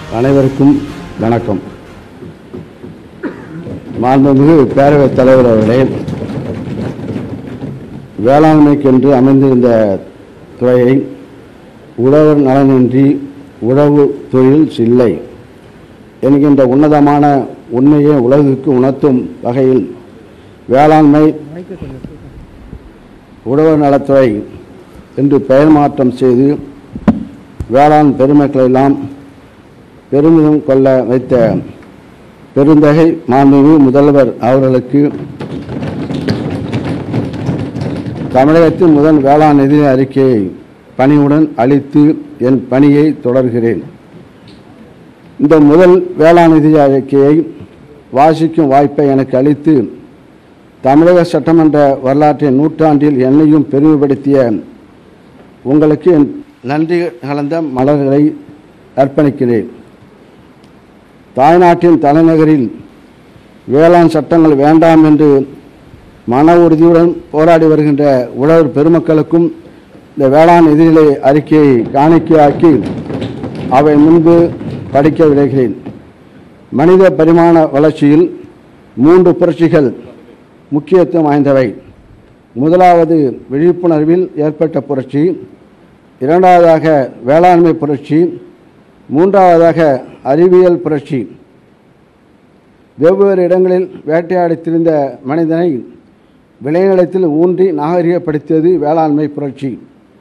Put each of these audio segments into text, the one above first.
அனைவருக்கும் வணக்கம் மாண்புமிகு பேரவைத் தலைவர் அவர்களே வேளாண்மைக்கென்று அமைந்திருந்த துறையை உழவர் நலனின்றி உழவு தொழில் இல்லை என்கின்ற உன்னதமான உண்மையை உலகுக்கு உணர்த்தும் வகையில் வேளாண்மை உழவர் நலத்துறை என்று பெயர் மாற்றம் செய்து வேளாண் பெருமக்களெல்லாம் பெருமிதம் கொள்ள வைத்த பெருந்தகை மாண்புமிகு முதல்வர் அவர்களுக்கு தமிழகத்தின் முதல் வேளாண் நிதி அறிக்கையை பணிவுடன் அளித்து என் பணியை தொடர்கிறேன் இந்த முதல் வேளாண் நிதி அறிக்கையை வாசிக்கும் வாய்ப்பை எனக்கு அளித்து தமிழக சட்டமன்ற வரலாற்றின் நூற்றாண்டில் என்னையும் பெருமைப்படுத்திய உங்களுக்கு என் நன்றி கலந்த மலர்களை அர்ப்பணிக்கிறேன் தாய்நாட்டின் தலைநகரில் வேளாண் சட்டங்கள் வேண்டாம் என்று மன உறுதியுடன் போராடி வருகின்ற உழவர் பெருமக்களுக்கும் இந்த வேளாண் நிதிநிலை அறிக்கையை காணிக்கையாக்கி அவை முன்பு படிக்க விளைகிறேன் மனித பரிமாண வளர்ச்சியில் மூன்று புரட்சிகள் முக்கியத்துவம் வாய்ந்தவை முதலாவது விழிப்புணர்வில் ஏற்பட்ட புரட்சி இரண்டாவதாக வேளாண்மை புரட்சி மூன்றாவதாக அறிவியல் புரட்சி வெவ்வேறு இடங்களில் வேட்டையாடி திரிந்த மனிதனை விளைநிலத்தில் ஊன்றி நாகரிகப்படுத்தியது வேளாண்மை புரட்சி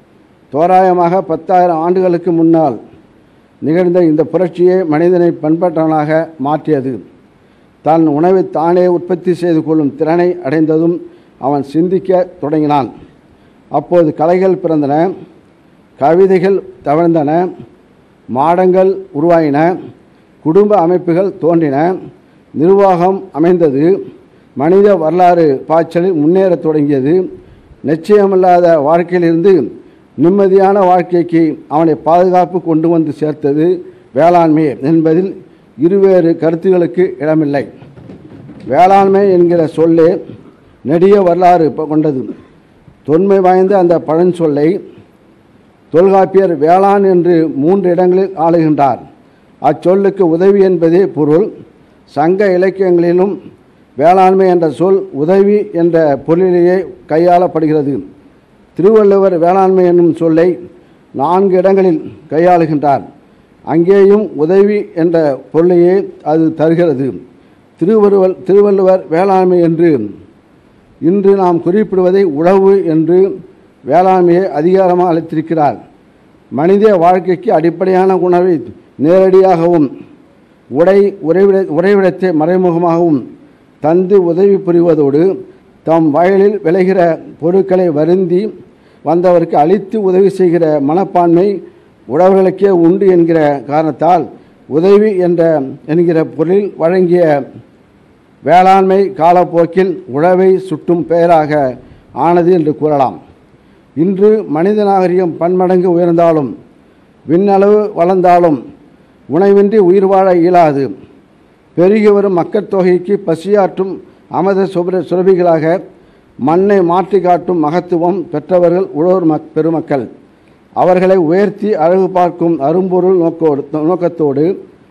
தோராயமாக பத்தாயிரம் ஆண்டுகளுக்கு முன்னால் நிகழ்ந்த இந்த புரட்சியே மனிதனை பண்பற்றவனாக மாற்றியது தன் உணவை தானே உற்பத்தி செய்து கொள்ளும் திறனை அடைந்ததும் அவன் சிந்திக்க தொடங்கினான் அப்போது கலைகள் பிறந்தன கவிதைகள் தவழ்ந்தன மாடங்கள் உருவாயின குடும்ப அமைப்புகள் தோன்றின நிர்வாகம் அமைந்தது மனித வரலாறு பாய்ச்சலில் முன்னேறத் தொடங்கியது நிச்சயமில்லாத வாழ்க்கையிலிருந்து நிம்மதியான வாழ்க்கைக்கு அவனை பாதுகாப்பு கொண்டு வந்து சேர்த்தது வேளாண்மை என்பதில் இருவேறு கருத்துகளுக்கு இடமில்லை வேளாண்மை என்கிற சொல்லே நெடிய வரலாறு கொண்டது தொன்மை வாய்ந்த அந்த பழஞ்சொல்லை தொல்காப்பியர் வேளாண் என்று மூன்று இடங்களில் ஆளுகின்றார் அச்சொல்லுக்கு உதவி என்பதே பொருள் சங்க இலக்கியங்களிலும் வேளாண்மை என்ற சொல் உதவி என்ற பொருளிலேயே கையாளப்படுகிறது திருவள்ளுவர் வேளாண்மை என்னும் சொல்லை நான்கு இடங்களில் கையாளுகின்றார் அங்கேயும் உதவி என்ற பொருளையே அது தருகிறது திருவள்ளுவர் திருவள்ளுவர் வேளாண்மை என்று இன்று நாம் குறிப்பிடுவதை உழவு என்று வேளாண்மையை அதிகாரமாக அளித்திருக்கிறார் மனித வாழ்க்கைக்கு அடிப்படையான உணவை நேரடியாகவும் உடை உறைவிட உறைவிடத்தை மறைமுகமாகவும் தந்து உதவி புரிவதோடு தம் வயலில் விளைகிற பொருட்களை வருந்தி வந்தவருக்கு அளித்து உதவி செய்கிற மனப்பான்மை உழவர்களுக்கே உண்டு என்கிற காரணத்தால் உதவி என்ற என்கிற பொருளில் வழங்கிய வேளாண்மை காலப்போக்கில் உழவை சுட்டும் பெயராக ஆனது என்று கூறலாம் இன்று மனித நாகரிகம் பன்மடங்கு உயர்ந்தாலும் விண்ணளவு வளர்ந்தாலும் உணவின்றி உயிர் வாழ இயலாது பெருகி வரும் மக்கள் தொகைக்கு பசியாற்றும் அமத சுபர சுரபிகளாக மண்ணை மாற்றி காட்டும் மகத்துவம் பெற்றவர்கள் உழவர் மக் பெருமக்கள் அவர்களை உயர்த்தி அழகு பார்க்கும் அரும்பொருள் நோக்கோடு நோக்கத்தோடு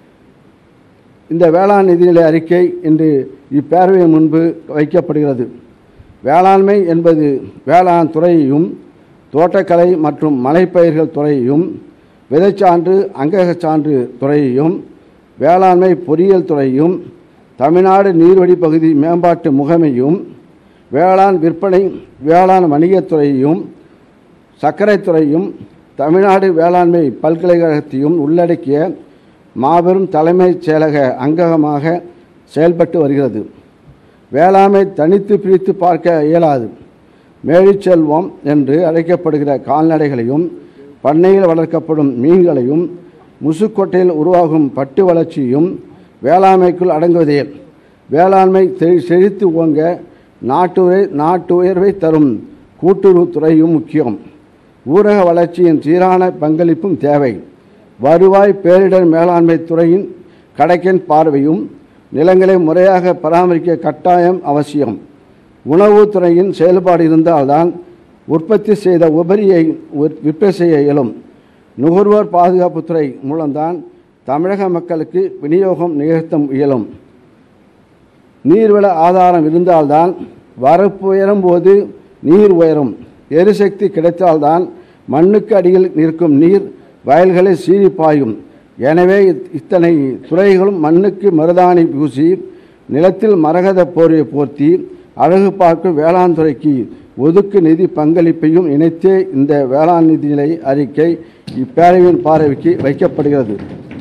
இந்த வேளாண் நிதிநிலை அறிக்கை இன்று இப்பேரவை முன்பு வைக்கப்படுகிறது வேளாண்மை என்பது வேளாண் துறையையும் தோட்டக்கலை மற்றும் மலைப்பயிர்கள் துறையையும் விதைச்சான்று அங்ககச் சான்று துறையையும் வேளாண்மை பொறியியல் துறையும் தமிழ்நாடு நீர்வழி பகுதி மேம்பாட்டு முகமையும் வேளாண் விற்பனை வேளாண் வணிகத்துறையையும் சர்க்கரைத்துறையும் தமிழ்நாடு வேளாண்மை பல்கலைக்கழகத்தையும் உள்ளடக்கிய மாபெரும் தலைமைச் செயலக அங்ககமாக செயல்பட்டு வருகிறது வேளாண்மை தனித்து பிரித்து பார்க்க இயலாது மேழிச்செல்வம் என்று அழைக்கப்படுகிற கால்நடைகளையும் பண்ணையில் வளர்க்கப்படும் மீன்களையும் முசுக்கொட்டையில் உருவாகும் பட்டு வளர்ச்சியும் வேளாண்மைக்குள் அடங்குவதே வேளாண்மை செழி செழித்து ஓங்க நாட்டுரை நாட்டு உயர்வை தரும் கூட்டுறவுத்துறையும் முக்கியம் ஊரக வளர்ச்சியின் சீரான பங்களிப்பும் தேவை வருவாய் பேரிடர் மேலாண்மை துறையின் கடைக்கன் பார்வையும் நிலங்களை முறையாக பராமரிக்க கட்டாயம் அவசியம் உணவுத்துறையின் செயல்பாடு இருந்தால்தான் உற்பத்தி செய்த உபரியை உற்- விற்பனை செய்ய இயலும் நுகர்வோர் பாதுகாப்புத்துறை மூலம்தான் தமிழக மக்களுக்கு விநியோகம் நிகழ்த்த இயலும் நீர்வள ஆதாரம் இருந்தால்தான் வரப்பு உயரும் போது நீர் உயரும் எரிசக்தி கிடைத்தால்தான் மண்ணுக்கு அடியில் நிற்கும் நீர் வயல்களை சீறி பாயும் எனவே இத்- இத்தனை துறைகளும் மண்ணுக்கு மருதாணி பூசி நிலத்தில் மரகத போர்வை போர்த்தி அழகு பார்க்கும் வேளாண் துறைக்கு ஒதுக்கு நிதி பங்களிப்பையும் இணைத்தே இந்த வேளாண் நிதிநிலை அறிக்கை இப்பேரவையின் பார்வைக்கு வைக்கப்படுகிறது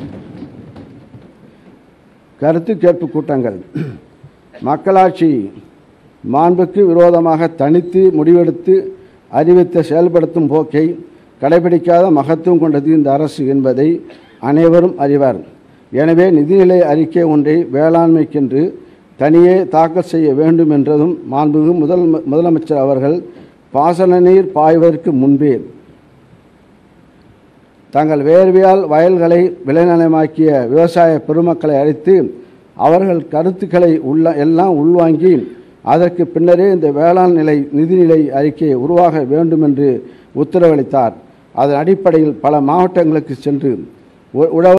கருத்து கேட்பு கூட்டங்கள் மக்களாட்சி மாண்புக்கு விரோதமாக தனித்து முடிவெடுத்து அறிவித்த செயல்படுத்தும் போக்கை கடைபிடிக்காத மகத்துவம் கொண்டது இந்த அரசு என்பதை அனைவரும் அறிவார் எனவே நிதிநிலை அறிக்கை ஒன்றை வேளாண்மைக்கென்று தனியே தாக்கல் செய்ய வேண்டும் என்றதும் மாண்புமிகு முதல் முதலமைச்சர் அவர்கள் பாசன நீர் பாய்வதற்கு முன்பே தங்கள் வேர்வையால் வயல்களை விளைநிலமாக்கிய விவசாய பெருமக்களை அழைத்து அவர்கள் கருத்துக்களை உள்ள எல்லாம் உள்வாங்கி அதற்கு பின்னரே இந்த வேளாண் நிலை நிதிநிலை அறிக்கை உருவாக வேண்டும் என்று உத்தரவளித்தார் அதன் அடிப்படையில் பல மாவட்டங்களுக்கு சென்று உ- உழவர்